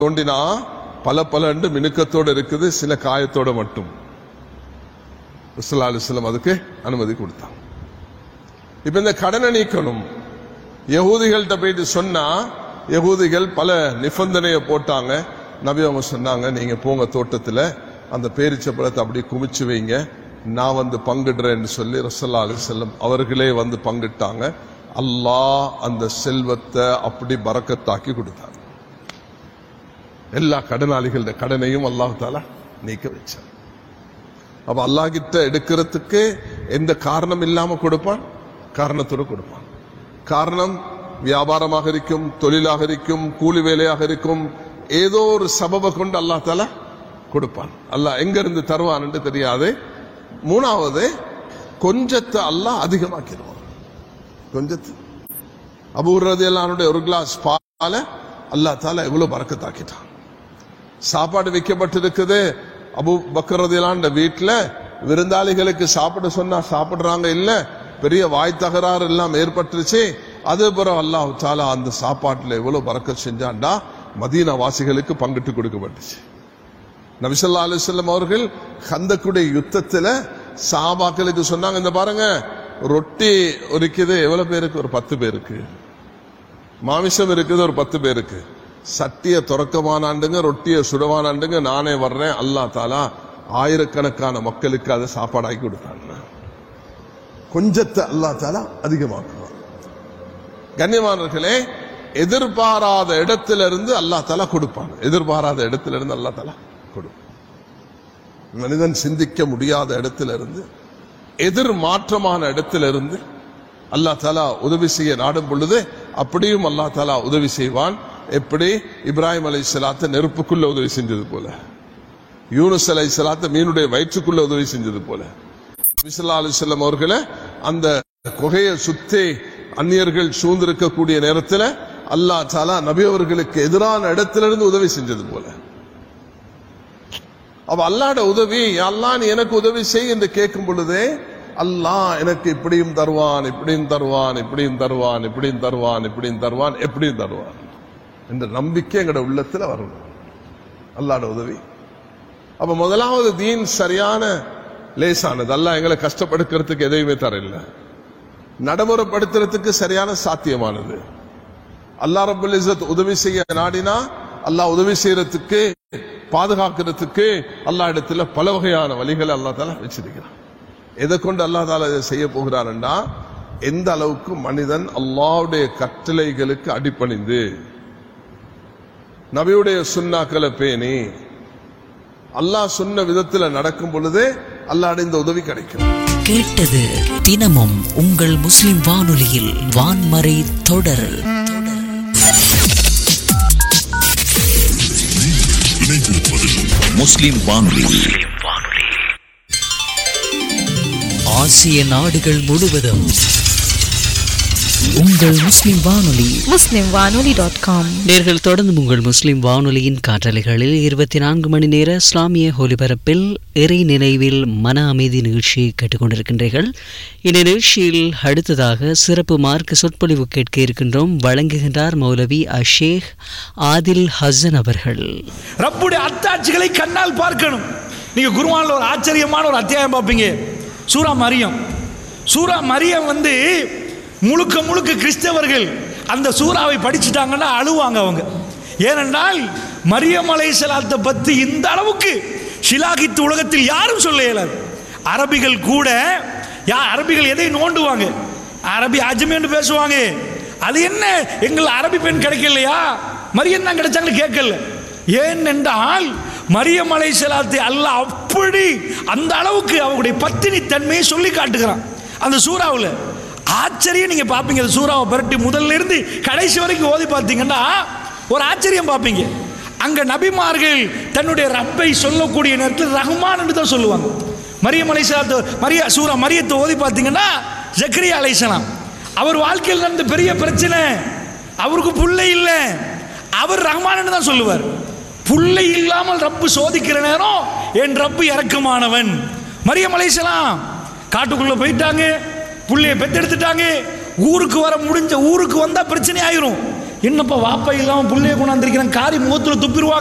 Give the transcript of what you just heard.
தோண்டினா பல பலண்டு மினுக்கத்தோட இருக்குது சில காயத்தோட மட்டும் ரசூலுல்லாஹி அலைஹி வஸல்லம் அதுக்கு அனுமதி கொடுத்தாங்க இப்ப இந்த கடனை நீக்கணும் யகூதிகள்கிட்ட போயிட்டு சொன்னா யகூதிகள் பல நிபந்தனையை போட்டாங்க நபி அவங்க சொன்னாங்க நீங்க போங்க தோட்டத்துல அந்த பேரிச்சப்பழத்தை அப்படியே குமிச்சு வைங்க நான் வந்து பங்கிடுறேன்னு சொல்லி ரசல்லா அலி செல்லம் அவர்களே வந்து பங்கிட்டாங்க அல்லாஹ் அந்த செல்வத்தை அப்படி பறக்கத்தாக்கி கொடுத்தாங்க எல்லா கடனாளிகளோட கடனையும் அல்லாஹ் தாலா நீக்க வச்சான் அப்ப அல்லாஹ் கிட்ட எடுக்கிறதுக்கு எந்த காரணம் இல்லாம கொடுப்பான் காரணத்தோடு கொடுப்பான் காரணம் வியாபாரமாக இருக்கும் தொழிலாக இருக்கும் கூலி வேலையாக இருக்கும் ஏதோ ஒரு சபபை கொண்டு அல்லாஹ் தாலா கொடுப்பான் அல்லாஹ் எங்க இருந்து தருவான் தெரியாது மூணாவது கொஞ்சத்தை அல்லாஹ் அதிகமாக்கிடுவான் கொஞ்சத்து அபூர்றது எல்லாருடைய ஒரு கிளாஸ் பால அல்லாஹ் தாலா எவ்வளவு பறக்கத்தாக்கிட்டான் சாப்பாடு வைக்கப்பட்டிருக்குது அபு பக்கரதிலாண்ட வீட்டுல விருந்தாளிகளுக்கு சாப்பிட சொன்னா சாப்பிடுறாங்க இல்ல பெரிய வாய் தகராறு எல்லாம் ஏற்பட்டுருச்சு அது பிறகு அல்லாஹ் தாலா அந்த சாப்பாட்டுல எவ்வளவு பறக்க செஞ்சான்டா மதீனா வாசிகளுக்கு பங்கிட்டு கொடுக்கப்பட்டுச்சு நபிசல்லா அலிஸ்லம் அவர்கள் கந்தக்குடைய யுத்தத்துல சாபாக்களுக்கு சொன்னாங்க இந்த பாருங்க ரொட்டி இருக்குது எவ்வளவு பேருக்கு ஒரு பத்து பேருக்கு மாமிசம் இருக்குது ஒரு பத்து பேருக்கு சட்டிய துறக்கமானாண்டுங்க ரொட்டிய சுடவானாண்டுங்க நானே வர்றேன் அல்லா தாலா ஆயிரக்கணக்கான மக்களுக்கு அதை சாப்பாடாக்கி கொடுத்தாங்க கொஞ்சத்தை அல்லா தாலா அதிகமாக்குவான் கண்ணியமானவர்களே எதிர்பாராத இடத்துல இருந்து அல்லா தாலா கொடுப்பான் எதிர்பாராத இடத்துல இருந்து அல்லா தாலா கொடுப்பான் மனிதன் சிந்திக்க முடியாத இடத்துல இருந்து எதிர் மாற்றமான இடத்துல இருந்து அல்லா தாலா உதவி செய்ய நாடும் பொழுது அப்படியும் அல்லா தாலா உதவி செய்வான் எப்படி இப்ராஹிம் அலை சலாத்த நெருப்புக்குள்ள உதவி செஞ்சது போல யூனுஸ் அலை சலாத்த மீனுடைய வயிற்றுக்குள்ள உதவி செஞ்சது போல விசல்லா அலிசல்லம் அவர்களை அந்த குகையை சுத்தி அந்நியர்கள் சூழ்ந்திருக்கக்கூடிய நேரத்தில் அல்லா தாலா நபி அவர்களுக்கு எதிரான இடத்துல இருந்து உதவி செஞ்சது போல அவ அல்லாட உதவி அல்லாஹ் நீ எனக்கு உதவி செய் என்று கேட்கும் பொழுதே அல்லாஹ் எனக்கு இப்படியும் தருவான் இப்படியும் தருவான் இப்படியும் தருவான் இப்படியும் தருவான் இப்படியும் தருவான் எப்படியும் தருவான் என்ற நம்பிக்கை எங்களோட உள்ளத்துல வரணும் அல்லாட உதவி அப்ப முதலாவது தீன் சரியான லேசானது அல்லாஹ் எங்களை கஷ்டப்படுத்துறதுக்கு எதையுமே தரல நடைமுறைப்படுத்துறதுக்கு சரியான சாத்தியமானது அல்லாஹ் ரபுல் இஸ்ஸத் உதவி செய்ய நாடினா அல்லாஹ் உதவி செய்யறதுக்கு பாதுகாக்கிறதுக்கு அல்லா இடத்துல பல வகையான வழிகளை அல்லா தாலா வச்சிருக்கிறான் எதை கொண்டு அல்லா தாலா இதை செய்ய போகிறான்டா எந்த அளவுக்கு மனிதன் அல்லாவுடைய கட்டளைகளுக்கு அடிப்பணிந்து நபியுடைய சுண்ணாக்களை பேணி அல்லாஹ் சொன்ன விதத்துல நடக்கும் பொழுதே அல்லாட இந்த உதவி கிடைக்கும் கேட்டது தினமும் உங்கள் முஸ்லிம் வானொலியில் வான்மறை தொடர் முஸ்லிம் வானொலி ஆசிய நாடுகள் முழுவதும் உங்கள் முஸ்லிம் வானொலி muslimwanoli.com நேர்கள் தொடர்ந்து உங்கள் முஸ்லிம் வானொலியின் காற்றலைகளில் இருபத்தி நான்கு மணி நேர இஸ்லாமிய ஒலிபரப்பில் இறை நினைவில் மன அமைதி நிகழ்ச்சியை கேட்டுக்கொண்டிருக்கின்றீர்கள் இந்த நிகழ்ச்சியில் அடுத்ததாக சிறப்பு மார்க்க சொற்பொழிவு கேட்க இருக்கின்றோம் வழங்குகின்றார் மௌலவி அஷேக் ஆதில் ஹசன் அவர்கள் ரப்புடைய அத்தாட்சிகளை கண்ணால் பார்க்கணும் நீங்க குருவானில் ஒரு ஆச்சரியமான ஒரு அத்தியாயம் பார்ப்பீங்க சூரா மரியம் சூரா மரியம் வந்து முழுக்க முழுக்க கிறிஸ்தவர்கள் அந்த சூறாவை படிச்சுட்டாங்கன்னா அழுவாங்க அவங்க ஏனென்றால் மரியம் அலைசலாத்தை பற்றி இந்த அளவுக்கு ஷிலாகித்து உலகத்தில் யாரும் சொல்ல இயலாது அரபிகள் கூட யா அரபிகள் எதை நோண்டுவாங்க அரபி அஜ்மேன்னு பேசுவாங்க அது என்ன எங்கள் அரபி பெண் கிடைக்கலையா மரியம் தான் கிடைச்சாங்கன்னு கேட்கல ஏன் என்றால் மரியம் அலை செலாத்தை அல்ல அப்படி அந்த அளவுக்கு அவங்களுடைய பத்தினி தன்மையை சொல்லி காட்டுகிறான் அந்த சூறாவில் ஆச்சரியம் நீங்க பார்ப்பீங்க அந்த சூறாவை புரட்டி முதல்ல இருந்து கடைசி வரைக்கும் ஓதி பார்த்தீங்கன்னா ஒரு ஆச்சரியம் பார்ப்பீங்க அங்க நபிமார்கள் தன்னுடைய ரப்பை சொல்லக்கூடிய நேரத்தில் ரஹ்மான் என்று தான் சொல்லுவாங்க மரியம் அலைசலாத்து மரிய சூரா மரியத்தை ஓதி பார்த்தீங்கன்னா ஜக்கரியா அலைசலாம் அவர் வாழ்க்கையில் நடந்த பெரிய பிரச்சனை அவருக்கு புள்ளை இல்லை அவர் ரஹ்மான் தான் சொல்லுவார் புள்ளை இல்லாமல் ரப்பு சோதிக்கிற நேரம் என் ரப்பு இறக்கமானவன் மரியம் அலைசலாம் காட்டுக்குள்ள போயிட்டாங்க புள்ளைய பெத்தெடுத்துட்டாங்க ஊருக்கு வர முடிஞ்ச ஊருக்கு வந்தா பிரச்சனை ஆயிரும் என்னப்பா வாப்பா இல்லாமல் புள்ளைய கொண்டாந்துருக்கிறேன் காரி முகத்தில் துப்பிடுவாங்க